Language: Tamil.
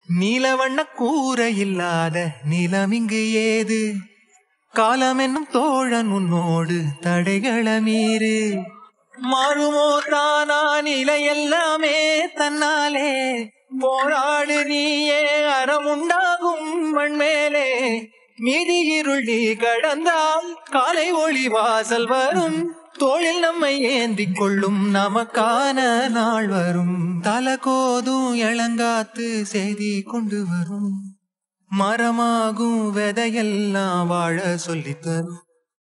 நீலவண்ண கூரை இல்லாத நிலம் இங்கு ஏது காலம் என்னும் தோழன் உன்னோடு தடைகள மீறு மாறுமோ தானா நிலை எல்லாமே தன்னாலே போராடு நீயே அறமுண்டாகும் மண்மேலே மீதி இருள் நீ கடந்தால் காலை ஒளி வாசல் வரும் தோளில் நம்மை ஏந்திக் கொள்ளும் நமக்கான நாள் வரும் தலகோதும் இளங்காத்து செய்தி கொண்டு வரும் மரமாகும் விதையெல்லாம் வாழ சொல்லித் தரும்